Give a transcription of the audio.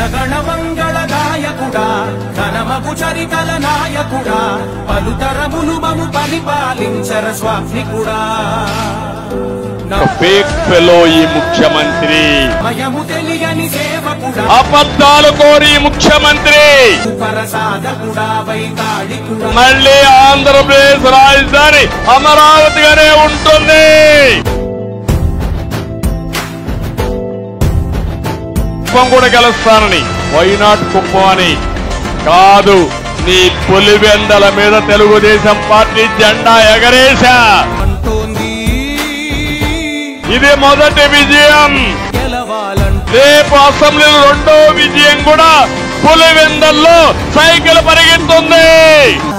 జనగణ మంగళ నాయకుడా ఘనమగు చరితల నాయకుడా పలుతరములు మము పరిపాలించర స్వామికుడా ఒక ఫేక్ ఫెలో ఈ ముఖ్యమంత్రి మయము తెలియని సేవకుడా అబద్ధాలు కోరి ముఖ్యమంత్రి పరసాధకుడా వైతాళికుడా మళ్ళీ ఆంధ్రప్రదేశ్ రాజధాని అమరావతిగానే ఉంటుంది కుప్పం కూడా గెలుస్తానని వైనాట్ కుప్పం అని కాదు నీ పులివెందల మీద తెలుగుదేశం పార్టీ జెండా ఎగరేశా అంటోంది ఇది మొదటి విజయం గెలవాలంటూ రేపు అసెంబ్లీలో రెండో విజయం కూడా పులివెందల్లో సైకిల్ పరిగెత్తుంది